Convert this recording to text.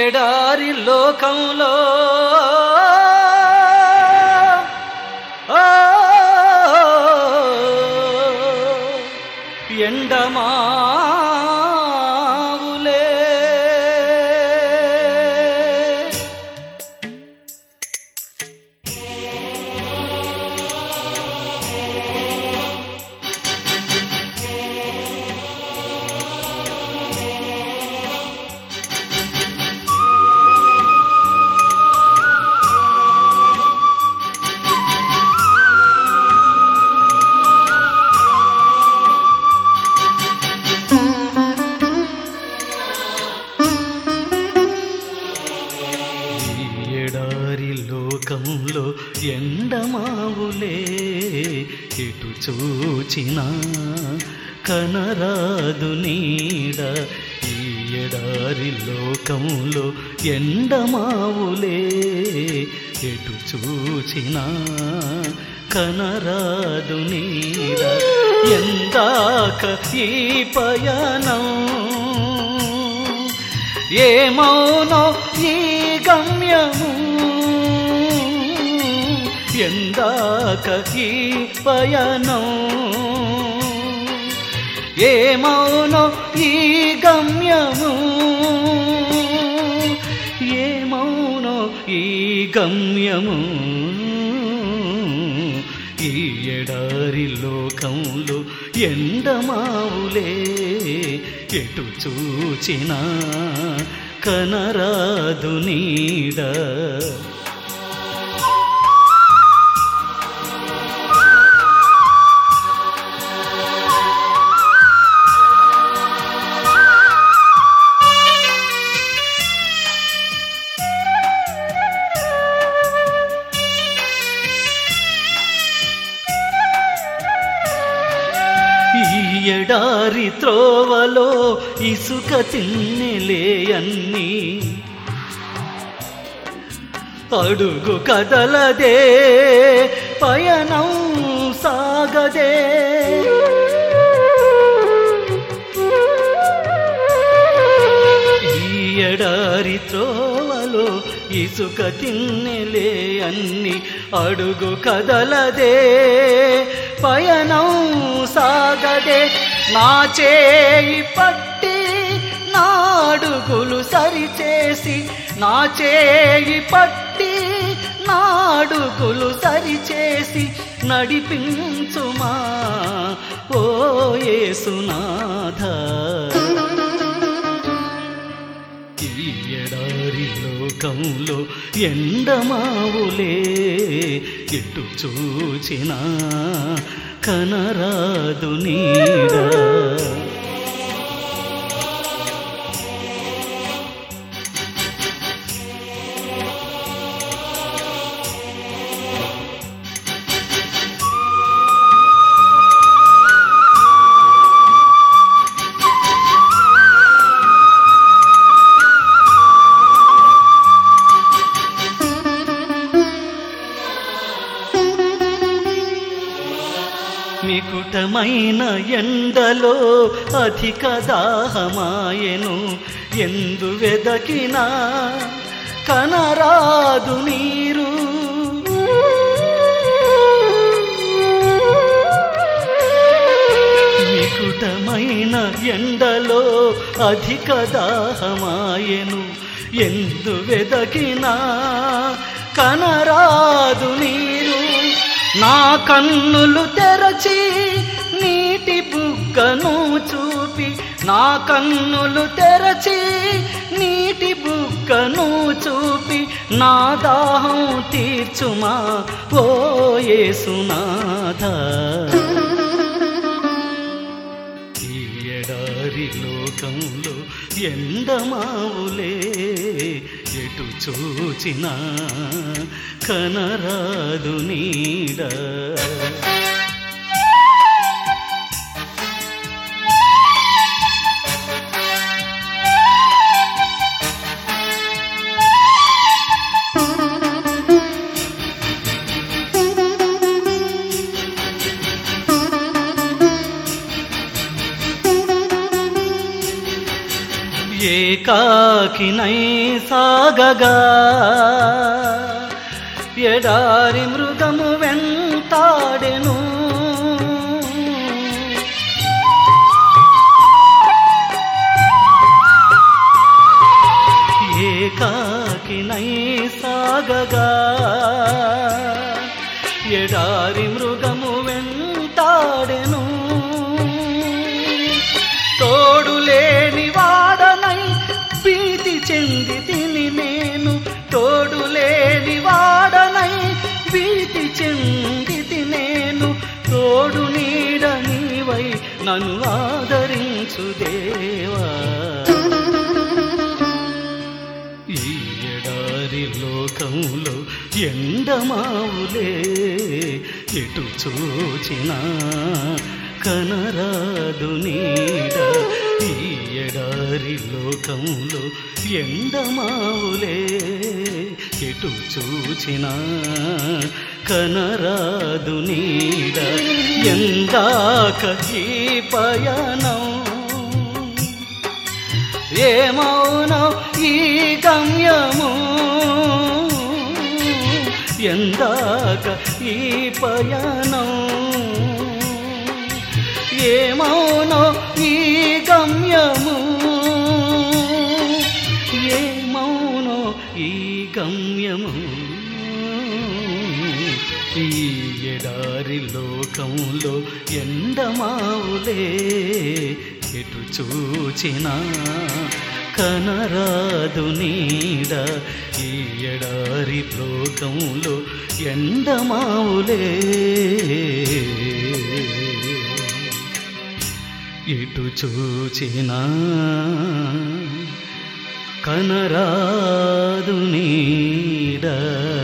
ఎడారి లోకంలో ఆ, ఎండమావులే ఈ ఎడారి లోకంలో ఎండమావులే ఎటు చూచినా కనరాదు నీడ ఈ ఎడారి లోకంలో ఎండమావులే ఎటు చూచినా కనరాదు నీడ ఎందాక ఈ పయనం ఏమౌనో ఈ గమ్యము ఎందాక ఈ పయనం ఏమౌనో ఈ గమ్యము ఏమౌనో ఈ గమ్యము ఈ ఎడారి లోకంలో ఎండమావులే ఎటు చూచినా కనరాదు నీడ ఈ ఎడారి త్రోవలో ఇసుక తిన్నెలే అన్నీ అడుగు కదలదే పయనం సాగదే ఈ ఎడారి త్రోవలో ఇసుక తిన్నెలే అన్ని అడుగు కదలదే పయనం సాగదే నా చేయి పట్టి నా అడుగులు సరిచేసి నా చేయి పట్టి నా అడుగులు సరిచేసి నడిపించుమా ఓ యేసునాథ ఈ ఎడారి లోకంలో ఎండమావులే ఎటు చూచినా కనరాదు నీడా మికుటమైన ఎండలో అధిక దాహమాయెను ఎందు వెదకినా కనరాదు నీరు మికుటమైన ఎండలో అధిక దాహమాయెను ఎందు వెదకినా కనరాదు నీరు నా కన్నులు తెరచి నీటి బుగ్గను చూపి నా కన్నులు తెరచి నీటి బుగ్గను చూపి నా దాహం తీర్చుమా ఓ యేసునాథ ఈ ఎడారి లోకంలో ఎండమావులే ఎటు చూచినా కనరాదు నీడ ఏ ఏకాకినై సాగగా ఎడారి మృగము వెంటాడెను ఏకాకినై సాగగా ఎడారి మృగము వెంటాడెను తోడులేని వాడనై భీతి చెంది తిని నేను తోడులేని వాడనై భీతి చెంది నేను తోడు నీడ నీవై నన్ను ఆదరించు దేవా ఈ ఎడారి లోకంలో ఎండమావులే ఎటు చూచినా కనరాదు నీడ ఈ ఎడారి లోకంలో ఎండమావులే ఎటు చూచినా కనరాదు నీడ ఎందాక ఈ పయనం ఏమౌనో ఈ గమ్యము ఎందాక ఈ పయనం ఏమౌనో ఈ గమ్యము ఏమౌనో ఈ గమ్యము ఈ ఎడారి లోకంలో ఎండమావులే ఎటు చూచినా కనరాదు నీడ ఈ ఎడారి లోకంలో ఎండమావులే ఎటు చూచినా కనరాదు నీడ